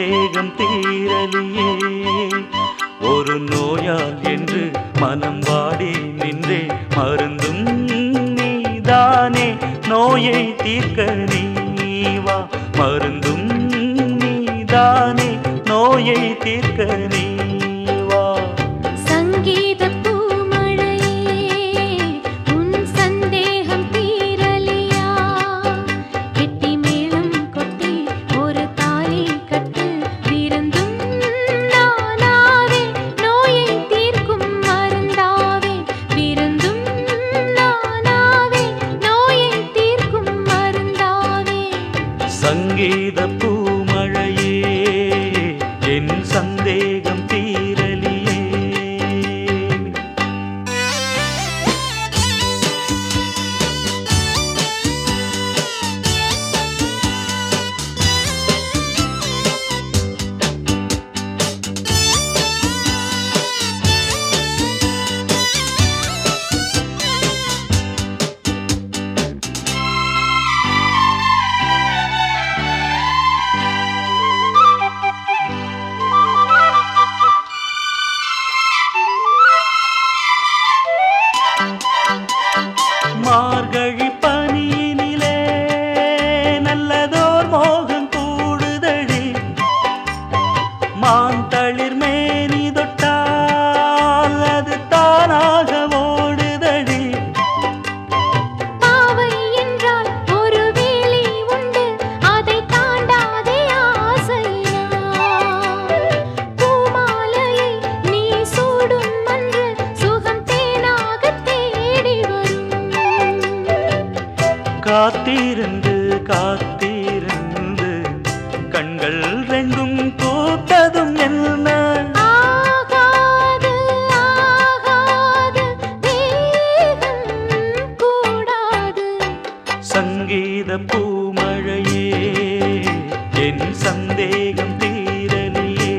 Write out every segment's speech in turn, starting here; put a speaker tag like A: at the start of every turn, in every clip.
A: சந்தேகம் தீரலியே ஒரு நோயால் என்று மனம் வாடி நின்றே மருந்தும் நீதானே நோயை தீர்க்க நீவா மருந்தும் நீதானே நோயை தீர்க்க நீவா
B: சங்கீத பூமழையே உன் சந்தேகம் தீரலியா கெட்டி மேளம் கொட்டி ஒரு தாலி கட்டு விருந்தும் நானாவே நோயை தீர்க்கும் மருந்தாவே விருந்தும் நானாவே நோயை தீர்க்கும் மருந்தாவே
A: சங்கீத பூமழையே என் சந்தேகம் தீரலியே மார்கழி பனியினிலே நல்லதோர் மோகம் கூடுதடி மாந்தளிர் மேனி தொட்டால் அது தானாக ஓடுதடி
B: பாவை என்றால் ஒரு வேலி உண்டு அதை தாண்டாதே ஆசையா பூமாலையை நீ சூடும் அன்று சுகம் தேனாக தேடி வரும்
A: காத்திருந்து காத்திருந்து கண்கள் ரெண்டும் பூத்ததும் என்ன
B: ஆகாது ஆகாது வேகம் கூடாது
A: சங்கீத பூமழையே என் சந்தேகம் தீரலியே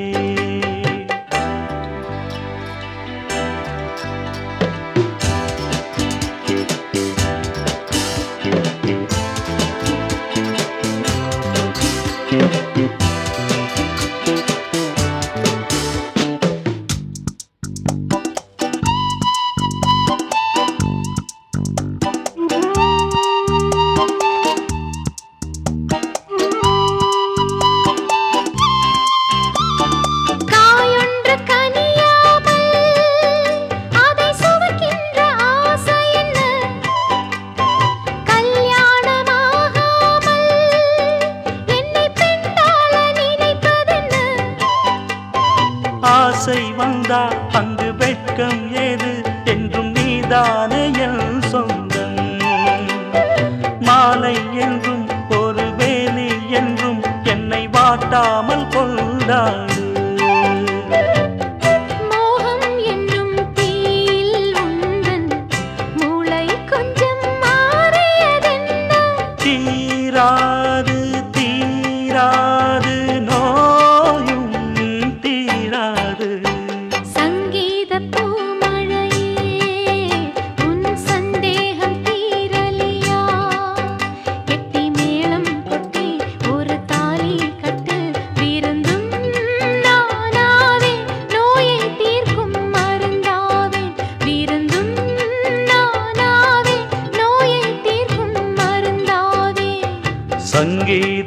B: காயொன்று கனியாமல் அதை சுமக்கின்ற ஆசை என்ன கல்யாணமாகாமல் என்னை பெண்ணாள நினைப்பதென்ன
A: ஆசை வந்தா அங்கு வெட்கம் ஏது என்றும் நீதானே என் சொந்தம் மாலை என்றும் ஒரு வேலி என்றும் என்னை வாட்டாமல் கொண்டாடு
B: மோகம் என்னும் தீயில் உந்தன் மூளை கொஞ்சம் மாறியதென்ன
A: தீராது தீராது நோயும் தீராது
B: சங்கீத பூமழையே உன் சந்தேகம் தீரலியா கெட்டி மேளம் கொட்டி ஒரு தாலி கட்டு விருந்தும் நானாவே நோயை தீர்க்கும் மருந்தாவே விருந்தும் நானாவே நோயை தீர்க்கும் மருந்தாவே
A: சங்கீத